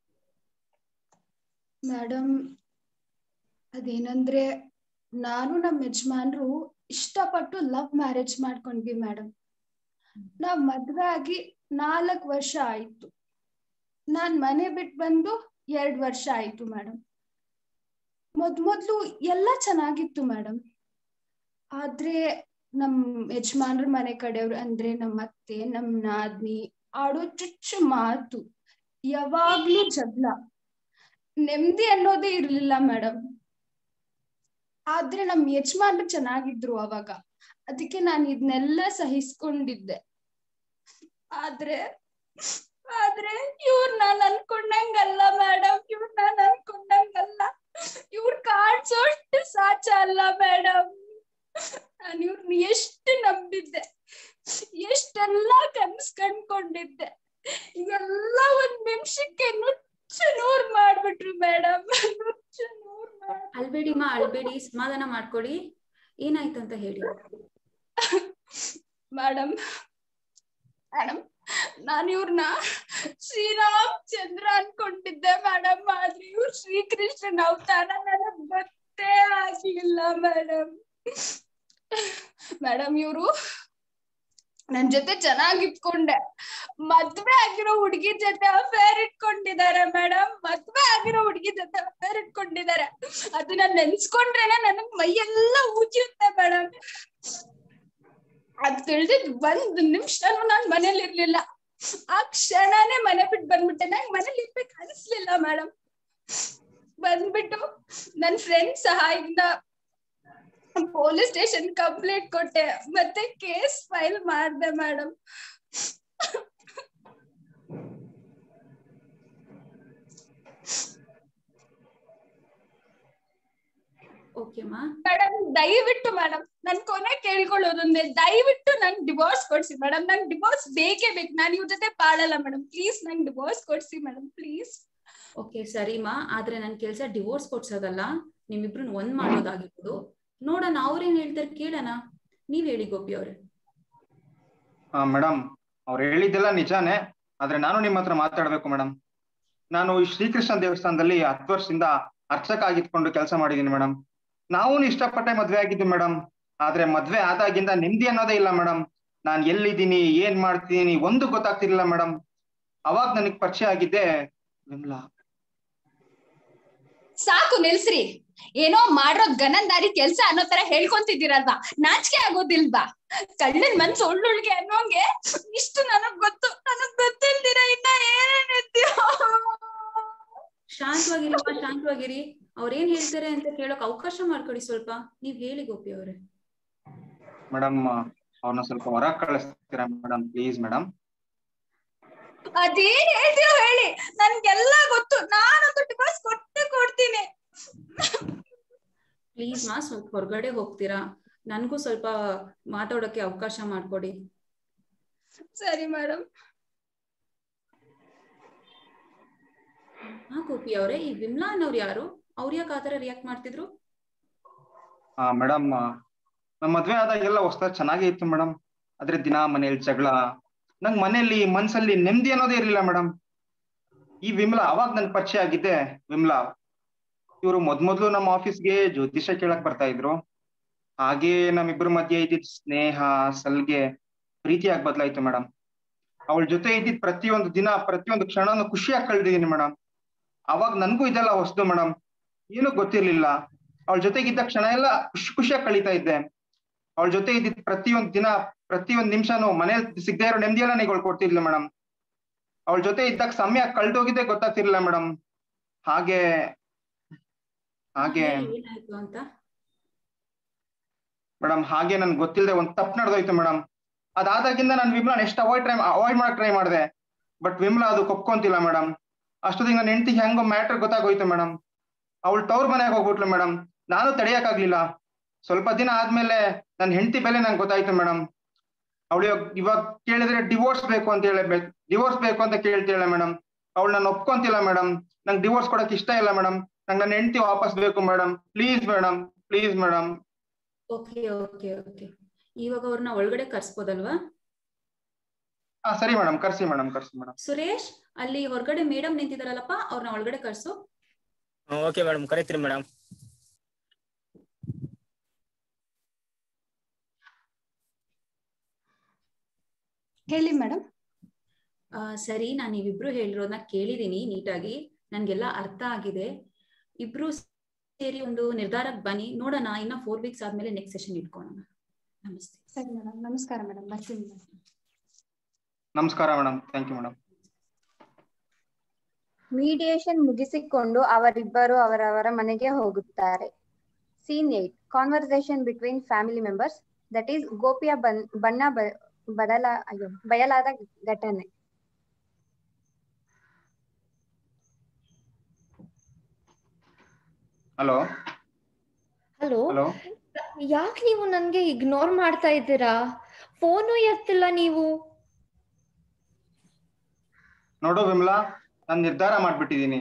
Speaker 16: ಮೇಡಮ್ ಅದೇನಂದ್ರೆ ನಾನು ನಮ್ಮ ಯಜಮಾನ್ರು ಇಷ್ಟಪಟ್ಟು ಲವ್ ಮ್ಯಾರೇಜ್ ಮಾಡ್ಕೊಂಡ್ವಿ ಮೇಡಮ್ ನಾವ್ ಮದ್ವೆ ಆಗಿ ನಾಲ್ಕು ವರ್ಷ ಆಯ್ತು ನಾನ್ ಮನೆ ಬಿಟ್ಟು ಬಂದು ಎರಡ್ ವರ್ಷ ಆಯ್ತು ಮೇಡಮ್ ಮೊದ್ ಮೊದ್ಲು ಎಲ್ಲ ಚೆನ್ನಾಗಿತ್ತು ಮೇಡಮ್ ಆದ್ರೆ ನಮ್ ಯಜಮಾನ್ರ ಮನೆ ಕಡೆಯವ್ರು ಅಂದ್ರೆ ನಮ್ಮ ಅತ್ತೆ ನಮ್ ನಾದ್ನಿ ಆಡೋ ಚುಚ್ಚು ಮಾತು ಯಾವಾಗ್ಲೂ ಜಗಳ ನೆಮ್ಮದಿ ಅನ್ನೋದೇ ಇರ್ಲಿಲ್ಲ ಮೇಡಮ್ ಆದ್ರೆ ನಮ್ ಯಜಮಾನ್ರು ಚೆನ್ನಾಗಿದ್ರು ಅವಾಗ ಅದಕ್ಕೆ ನಾನು ಇದನ್ನೆಲ್ಲ ಸಹಿಸ್ಕೊಂಡಿದ್ದೆ ಆದ್ರೆ ಆದ್ರೆ ಇವ್ರ್ ನಾನ್ ಅನ್ಕೊಂಡಂಗಲ್ಲ ಮೇಡಮ್ ಇವ್ರ್ ನಾನ್ ಅನ್ಕೊಂಡಂಗಲ್ಲ ಇವ್ರ್ ಕಾಡ್ಸೋಷ್ಟು ಸಾಚ ಅಲ್ಲ ಮೇಡಮ್ ನಾನು ಇವ್ರನ್ನ ಎಷ್ಟು ನಂಬಿದ್ದೆ ಎಷ್ಟೆಲ್ಲ ಕನ್ಸ್ ಕಂಡ್ಕೊಂಡಿದ್ದೆ ಎಲ್ಲ ಒಂದ್ ನಿಮಿಷಕ್ಕೆ ನುಚ್ಚು ನೂರ್ ಮಾಡ್ಬಿಟ್ರು ಮೇಡಮ್ ನುಚ್ಚು ನೂರ್ ಮಾಡ್
Speaker 17: ಅಳ್ಬೇಡಿ ಮಾ ಅಳ್ಬೇಡಿ ಸಮಾಧಾನ ಮಾಡ್ಕೊಳ್ಳಿ ಏನಾಯ್ತಂತ ಹೇಳಿ
Speaker 16: ಮೇಡಮ್ ಮೇಡಮ್ ನಾನು ಇವ್ರನ್ನ ಶ್ರೀರಾಮ್ ಚಂದ್ರ ಅನ್ಕೊಂಡಿದ್ದೆ ಮೇಡಮ್ ಆದ್ರೆ ಇವ್ರು ಶ್ರೀಕೃಷ್ಣನ ಅವತಾರ ನನಗ್ ಗೊತ್ತೇ ಆಗ್ಲಿಲ್ಲ ಮೇಡಮ್ ಮೇಡಮ್ ಇವ್ರು ನನ್ ಜೊತೆ ಚೆನ್ನಾಗ್ ಇಟ್ಕೊಂಡೆ ಮದ್ವೆ ಆಗಿರೋ ಹುಡ್ಗಿ ಜೊತೆ ಅಫೇರ್ ಇಟ್ಕೊಂಡಿದ್ದಾರೆ ಮೇಡಮ್ ಮದ್ವೆ ಆಗಿರೋ ಹುಡ್ಗಿ ಜೊತೆ ಅಫೇರ್ ಇಟ್ಕೊಂಡಿದ್ದಾರೆ ಅದನ್ನ ನೆನ್ಸ್ಕೊಂಡ್ರೇನೆ ನನಗ್ ಮೈಯೆಲ್ಲ ಉಜಿಯುತ್ತೆ ಮೇಡಮ್ ಅದ್ ತಿಳಿದಿದ್ ಒಂದ್ ನಿಮಿಷನೂ ನಾನ್ ಮನೇಲಿ ಇರ್ಲಿಲ್ಲ ಆ ಕ್ಷಣನೇ ಮನೆ ಬಿಟ್ಟು ಬಂದ್ಬಿಟ್ಟೆ ನಂಗ್ ಮನೇಲಿ ಇರ್ಬೇಕು ಅನ್ಸ್ಲಿಲ್ಲ ಮೇಡಮ್ ಬಂದ್ಬಿಟ್ಟು ನನ್ ಫ್ರೆಂಡ್ ಸಹಾಯದಿಂದ ಪೊಲೀಸ್ ಸ್ಟೇಷನ್ ಕಂಪ್ಲೇಂಟ್ ಕೊಟ್ಟೆ ಮತ್ತೆ ಕೇಸ್ ಫೈಲ್ ಮಾಡ್ದೆ ಮೇಡಮ್
Speaker 17: ಓಕೆ ಮಾ
Speaker 16: ಮೇಡಮ್ ದಯವಿಟ್ಟು ಮೇಡಮ್ ನನ್ ಕೊನೆ ಕೇಳ್ಕೊಳ್ಳೋದೊಂದೇ ದಯವಿಟ್ಟು ನನ್ ಡಿವೋರ್ಸ್ ಕೊಡ್ಸಿ ಮೇಡಮ್ ನಂಗೆ ಡಿವೋರ್ಸ್ ಬೇಕೇ ಬೇಕು ನಾನು ಇವ್ರ ಜೊತೆ ಬಾಳಲ್ಲ ಮೇಡಮ್ ಪ್ಲೀಸ್ ನಂಗೆ ಡಿವೋರ್ಸ್ ಕೊಡ್ಸಿ ಮೇಡಮ್ ಪ್ಲೀಸ್
Speaker 17: ಓಕೆ ಸರಿ ಮಾ ಆದ್ರೆ ನನ್ ಕೆಲ್ಸ ಡಿವೋರ್ಸ್ ಕೊಡ್ಸೋದಲ್ಲ ನಿಮ್ಮಿಬ್ರನ್ನ ಒಂದ್ ಮಾಡೋದಾಗಿರ್ಬೋದು ನೋಡೋಣ ಅವ್ರೇನ್ ಹೇಳ್ತಾರೆ ಕೇಳೋಣ ನೀವ್ ಹೇಳಿ ಗೋಪಿ ಅವ್ರೆ
Speaker 3: ಹಾ ಮೇಡಮ್ ಅವ್ರು ಹೇಳಿದ್ದೆಲ್ಲ ನಿಜಾನೇ ಆದ್ರೆ ನಾನು ನಿಮ್ಮ ಹತ್ರ ಮಾತಾಡ್ಬೇಕು ಮೇಡಮ್ ನಾನು ಈ ಶ್ರೀಕೃಷ್ಣ ದೇವಸ್ಥಾನದಲ್ಲಿ ಹತ್ತು ವರ್ಷದಿಂದ ಅರ್ಚಕ ಆಗಿದ್ಕೊಂಡು ಕೆಲಸ ಮಾಡಿದೀನಿ ಮೇಡಮ್ ನಾವು ಇಷ್ಟಪಟ್ಟೆ ಮದ್ವೆ ಆಗಿದ್ದು ಮೇಡಮ್ ಆದ್ರೆ ಮದ್ವೆ ಆದಾಗಿಂದ ನೆಮ್ಮದಿ ಅನ್ನೋದೇ ಇಲ್ಲ ಮೇಡಮ್ ನಾನ್ ಎಲ್ಲಿದ್ದೀನಿ ಏನ್ ಮಾಡ್ತೀನಿ ಒಂದು ಗೊತ್ತಾಗ್ತಿರ್ಲಿಲ್ಲ ಮೇಡಮ್ ಅವಾಗ ನನಗ್ ಪರಿಚಯ ಆಗಿದ್ದೆ ವಿಮ್ಲಾ
Speaker 16: ಸಾಕು ನಿಲ್ಸ್ರಿ ಏನೋ ಮಾಡಿರೋ ಗನಂದಾರಿ ಕೆಲ್ಸ ಅನ್ನೋ ತರ ಹೇಳ್ಕೊಂತಿದ್ದೀರಲ್ವಾ ನಾಚಿಕೆ ಆಗೋದಿಲ್ವಾ ಕಳ್ಳನ್ ಮನ್ಸು ಒಳ್ಳೊಳ್ಗೆ ಅನ್ನೋಂಗೆ ಇಷ್ಟು ನನಗ್ ಗೊತ್ತು ನನಗ್ ಗೊತ್ತಿಲ್ದಿರ ಇನ್ನ ಏನೇನಿದ್ಯೋ
Speaker 17: ಶಾಂತವಾಗಿರಿ ಮಾ ಶಾಂತವಾಗಿರಿ ಅವ್ರೇನ್ ಹೇಳ್ತಾರೆ ಅಂತ ಕೇಳೋಕ್ ಅವಕಾಶ ಮಾಡ್ಕೊಡಿ ಸ್ವಲ್ಪ ನೀವ್ ಹೇಳಿ ಗೋಪಿ ಅವ್ರೆ
Speaker 3: ಮೇಡಮ್ ಅವ್ರನ್ನ ಸ್ವಲ್ಪ ಹೊರಗ್ ಕಳಿಸ್ತೀರಾ ಮೇಡಮ್ ಪ್ಲೀಸ್ ಮೇಡಮ್
Speaker 16: ಅದೇನ್ ಹೇಳ್ತೀರೋ ಹೇಳಿ ನನ್ಗೆಲ್ಲ ಗೊತ್ತು ನಾನಂತೂ ಡಿವೋರ್ಸ್ ಕೊಟ್ಟೆ ಕೊಡ್ತೀನಿ
Speaker 17: ಪ್ಲೀಸ್ ಮಾ ಸ್ವಲ್ಪ ಹೊರಗಡೆ ಹೋಗ್ತೀರಾ ನನ್ಗೂ ಸ್ವಲ್ಪ ಮಾತಾಡೋಕೆ ಅವಕಾಶ ಮಾಡ್ಕೊಡಿ
Speaker 16: ಸರಿ ಮೇಡಮ್
Speaker 17: ಹಾ ಗೋಪಿ ಅವ್ರೆ ಈ ವಿಮ್ಲಾ ಅನ್ನೋರು ಯಾರು ಅವ್ರ ಯಾಕೆ ಆತರ ರಿಯಾಕ್ಟ್ ಮಾಡ್ತಿದ್ರು
Speaker 3: ಆ ಮೇಡಮ್ ನಮ್ಮ ಮದ್ವೆ ಆದಾಗೆಲ್ಲ ಹೊಸ್ದಾಗ್ ಚೆನ್ನಾಗೇ ಇತ್ತು ಮೇಡಮ್ ಆದ್ರೆ ದಿನ ಮನೇಲಿ ಜಗಳ ನಂಗ್ ಮನೆಯಲ್ಲಿ ಮನ್ಸಲ್ಲಿ ನೆಮ್ಮದಿ ಅನ್ನೋದೇ ಇರ್ಲಿಲ್ಲ ಮೇಡಮ್ ಈ ವಿಮ್ಲಾ ಅವಾಗ ನನ್ ಪರಿಚಯ ಆಗಿದ್ದೆ ವಿಮ್ಲಾ ಇವರು ಮೊದ್ಮೊದ್ಲು ನಮ್ಮ ಆಫೀಸ್ಗೆ ಜ್ಯೋತಿಷ ಕೇಳಕ್ ಬರ್ತಾ ಇದ್ರು ಹಾಗೆ ನಮ್ಮಿಬ್ಬರ ಮಧ್ಯೆ ಇದ್ದಿದ್ ಸ್ನೇಹ ಸಲ್ಗೆ ಪ್ರೀತಿಯಾಗಿ ಬದಲಾಯ್ತು ಮೇಡಮ್ ಅವಳ ಜೊತೆ ಇದ್ದಿದ್ ಪ್ರತಿಯೊಂದು ದಿನ ಪ್ರತಿಯೊಂದು ಕ್ಷಣನೂ ಖುಷಿಯಾಗಿ ಕಳ್ದಿದೀನಿ ಮೇಡಮ್ ಅವಾಗ ನನ್ಗೂ ಇದೆಲ್ಲ ಹೊಸದು ಮೇಡಮ್ ಏನೂ ಗೊತ್ತಿರ್ಲಿಲ್ಲ ಅವಳ ಜೊತೆಗಿದ್ದ ಕ್ಷಣ ಎಲ್ಲ ಖುಷಿ ಖುಷಿಯಾಗಿ ಕಳೀತಾ ಇದ್ದೆ ಅವಳ ಜೊತೆ ಇದ್ದಿದ್ ಪ್ರತಿಯೊಂದ್ ದಿನ ಪ್ರತಿಯೊಂದ್ ನಿಮಿಷನೂ ಮನೇಲಿ ಸಿಗದೆ ಇರೋ ನೆಮ್ಮದಿ ಎಲ್ಲ ನೀಗಳು ಕೊಡ್ತಿರ್ಲಿಲ್ಲ ಮೇಡಮ್ ಅವಳ ಜೊತೆ ಇದ್ದಾಗ ಸಮಯ ಕಳ್ದೋಗಿದ್ದೆ ಗೊತ್ತಾಗ್ತಿರ್ಲಿಲ್ಲ ಮೇಡಮ್ ಹಾಗೆ ಹಾಗೆ
Speaker 17: ಏನಾಯ್ತು ಅಂತ
Speaker 3: ಮೇಡಮ್ ಹಾಗೆ ನನ್ಗೆ ಗೊತ್ತಿಲ್ಲದೆ ಒಂದ್ ತಪ್ಪು ನಡೆದೋಯ್ತು ಮೇಡಮ್ ಅದಾದಾಗಿಂದ ನಾನು ವಿಮ್ಲಾನ್ ಎಷ್ಟು ಅವಾಯ್ಡ್ ಟ್ರೈ ಅವಾಯ್ಡ್ ಮಾಡಕ್ ಟ್ರೈ ಮಾಡಿದೆ ಬಟ್ ವಿಮ್ಲಾ ಅದು ಒಪ್ಕೊಂತಿಲ್ಲ ಮೇಡಮ್ ಅಷ್ಟೊತ್ತಿಗೆ ನನ್ನ ಹೆಂಡತಿ ಹೆಂಗೋ ಮ್ಯಾಟ್ರ್ ಗೊತ್ತಾಗೋಯ್ತು ಮೇಡಮ್ ಅವಳು ತವ್ರ ಮನೆಗೆ ಹೋಗ್ಬಿಟ್ಲು ಮೇಡಮ್ ನಾನು ತಡೆಯಕ್ಕಾಗ್ಲಿಲ್ಲ ಸ್ವಲ್ಪ ದಿನ ಆದ್ಮೇಲೆ ನನ್ನ ಹೆಂಡತಿ ಬೆಲೆ ನಂಗೆ ಗೊತ್ತಾಯ್ತು ಮೇಡಮ್ ಅವಳು ಇವಾಗ ಇವಾಗ ಕೇಳಿದ್ರೆ ಡಿವೋರ್ಸ್ ಬೇಕು ಅಂತ ಹೇಳಿ ಡಿವೋರ್ಸ್ ಬೇಕು ಅಂತ ಕೇಳ್ತಿಲ್ಲ ಮೇಡಮ್ ಅವಳು ನಾನು ಒಪ್ಕೊಂತಿಲ್ಲ ಮೇಡಮ್ ನಂಗೆ ಡಿವೋರ್ಸ್ ಕೊಡಕ್ ಇಷ್ಟ ಇಲ್ಲ ಮೇಡಮ್ ನಂಗೆ ನನ್ನ ಹೆಂಡತಿ ವಾಪಸ್ ಬೇಕು madam please madam please madam
Speaker 17: okay okay okay ಇವಾಗ ಅವ್ರನ್ನ ಒಳಗಡೆ ಕರ್ಸ್ಬೋದಲ್ವಾ
Speaker 3: ಹಾ ಸರಿ ಮೇಡಮ್ ಕರ್ಸಿ ಮೇಡಮ್ ಕರ್ಸಿ ಮೇಡಮ್
Speaker 17: ಸುರೇಶ್ ಅಲ್ಲಿ ಹೊರಗಡೆ ಮೇಡಮ್ ನಿಂತಿದಾರಲ್ಲಪ್ಪ ಅವ್ರನ್ನ ಒಳಗಡೆ ಕರ್ಸು
Speaker 18: ಓಕೆ ಮೇಡಮ್ ಕರಿತೀರಿ ಮೇಡಮ್
Speaker 16: ಹೇಳಿ ಮೇಡಮ್
Speaker 17: ಆ, ಸರಿ ನಾನು ನೀವಿಬ್ರು ಹೇಳಿರೋದನ್ನ ಕೇಳಿದೀನಿ ನೀಟಾಗಿ ನನ್ಗೆಲ್ಲ ಅರ್ಥ ಆಗಿದೆ ಇಬ್ರು ಸೇರಿ ಒಂದು ನಿರ್ಧಾರಕ್ಕೆ ಬನ್ನಿ ನೋಡೋಣ ಇನ್ನ ಫೋರ್ ವೀಕ್ಸ್ ಆದ್ಮೇಲೆ ನೆಕ್ಸ್ಟ್ ಸೆಷನ್ ಇಟ್ಕೊಳ್ಳೋಣ ನಮಸ್ತೆ
Speaker 16: ಸರಿ ಮೇಡಮ್ ನಮಸ್ಕಾರ ಮೇಡಮ್ ಬರ್ತೀನಿ madam.
Speaker 3: ನಮಸ್ಕಾರ madam thank you madam
Speaker 8: mediation ಮುಗಿಸಿಕೊಂಡು ಅವರಿಬ್ಬರು ಅವರವರ ಮನೆಗೆ ಹೋಗುತ್ತಾರೆ scene eight conversation between family members that is ಗೋಪಿಯ ಬನ್- ಬಣ್ಣ ಬ- ಬದಲ ಅಯ್ಯೋ ಬಯಲಾದ ಘಟನೆ
Speaker 3: ಹಲೋ
Speaker 9: ಹಲೋ
Speaker 3: ಹಲೋ
Speaker 9: ಯಾಕೆ ನೀವು ನನ್ಗೆ ಇಗ್ನೋರ್ ಮಾಡ್ತಾ ಇದ್ದೀರಾ ಫೋನು ಎತ್ತಿಲ್ಲ ನೀವು
Speaker 3: ನೋಡು ವಿಮಲಾ ನಾನು ನಿರ್ಧಾರ ಮಾಡ್ಬಿಟ್ಟಿದೀನಿ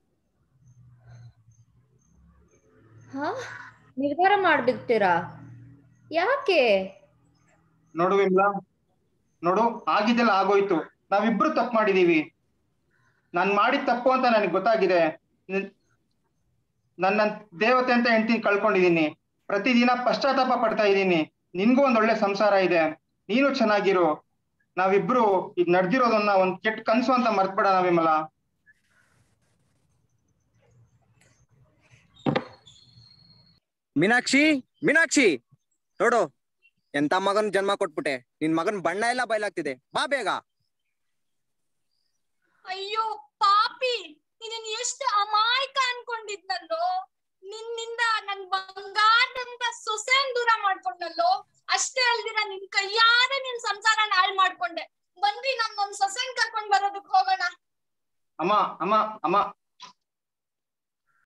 Speaker 9: ಹಾ ನಿರ್ಧಾರ ಮಾಡ್ಬಿಡ್ತೀರಾ ಯಾಕೆ
Speaker 3: ನೋಡು ವಿಮಲಾ ನೋಡು ಆಗಿದ್ದೆಲ್ಲ ಆಗೋಯ್ತು ನಾವಿಬ್ರು ತಪ್ಪು ಮಾಡಿದೀವಿ ನಾನ್ ಮಾಡಿದ ತಪ್ಪು ಅಂತ ನನಗೆ ಗೊತ್ತಾಗಿದೆ ನ- ನನ್ನ ದೇವತೆ ಅಂತ ಹೆಂಡತಿ ಕಳ್ಕೊಂಡಿದೀನಿ ಪ್ರತಿದಿನ ಪಶ್ಚಾತ್ತಾಪ ಪಡ್ತಾ ಇದ್ದೀನಿ ನಿನ್ಗೂ ಒಂದ್ ಒಳ್ಳೆ ಸಂಸಾರ ಇದೆ ನೀನು ಚೆನ್ನಾಗಿರು ನಾವಿಬ್ರು ಈಗ ನಡ್ದಿರೋದನ್ನ ಒಂದ್ ಕೆಟ್ಟ ಕನ್ಸು ಅಂತ ಮರ್ತ್ಬಿಡೋಣ ವಿಮಲಾ
Speaker 10: ಮೀನಾಕ್ಷಿ ಮೀನಾಕ್ಷಿ ನೋಡು ಎಂತ ಮಗನ್ ಜನ್ಮ ಕೊಟ್ಬಿಟ್ಟೆ ನಿನ್ ಮಗನ್ ಬಣ್ಣ ಎಲ್ಲ ಬಯಲಾಗ್ತಿದೆ ಬಾ ಬೇಗ
Speaker 2: ಅಯ್ಯೋ ಪಾಪಿ ನಿನ್ನ ಎಷ್ಟು ಅಮಾಯಕ ಅನ್ಕೊಂಡಿದ್ನಲ್ಲೋ ನಿನ್ನಿಂದ ನನ್ ಬಂಗಾರದಂತ ಸೊಸೆನ್ ದೂರ ಮಾಡ್ಕೊಂಡಲ್ಲೋ ಅಷ್ಟೇ ಅಲ್ದಿರ ನಿನ್ ಕೈಯಾರೆ ನಿನ್ ಸಂಸಾರ ಹಾಳ್ ಮಾಡ್ಕೊಂಡೆ ಬನ್ರಿ ನಮ್ ನಮ್ ಸೊಸೆನ್ ಕರ್ಕೊಂಡ್ ಬರೋದಕ್ ಹೋಗೋಣ
Speaker 3: ಅಮ್ಮ ಅಮ್ಮ ಅಮ್ಮ